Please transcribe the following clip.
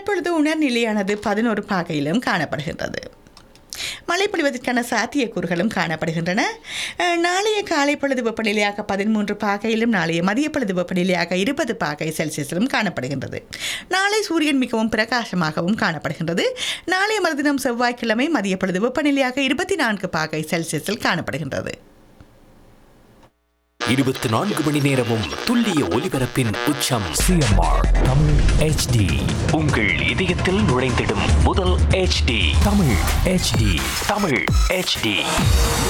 தற்பொழுது உணர்நிலையானது பதினோரு பாகையிலும் காணப்படுகின்றது மழை பொழிவதற்கான சாத்தியக்கூறுகளும் காணப்படுகின்றன அஹ், நாளைய காலை பொழுது வெப்பநிலையாக பதிமூன்று பாகையிலும் நாளைய மதிய பொழுது வெப்பநிலையாக இருபது பாகை செல்சியஸிலும் காணப்படுகின்றது நாளை சூரியன் மிகவும் பிரகாசமாகவும் காணப்படுகின்றது நாளைய மறுதினம் செவ்வாய்க்கிழமை மதிய பொழுது வெப்பநிலையாக இருபத்தி நான்கு பாகை செல்சியஸில் காணப்படுகின்றது இருபத்தி நான்கு மணி நேரமும் துல்லிய ஒலிபரப்பின் உச்சம் சிஎம்ஆர் தமிழ் ஹெச்டி உங்கள் இதயத்தில் நுழைந்திடும் முதல் HD Tamil HD Tamil HD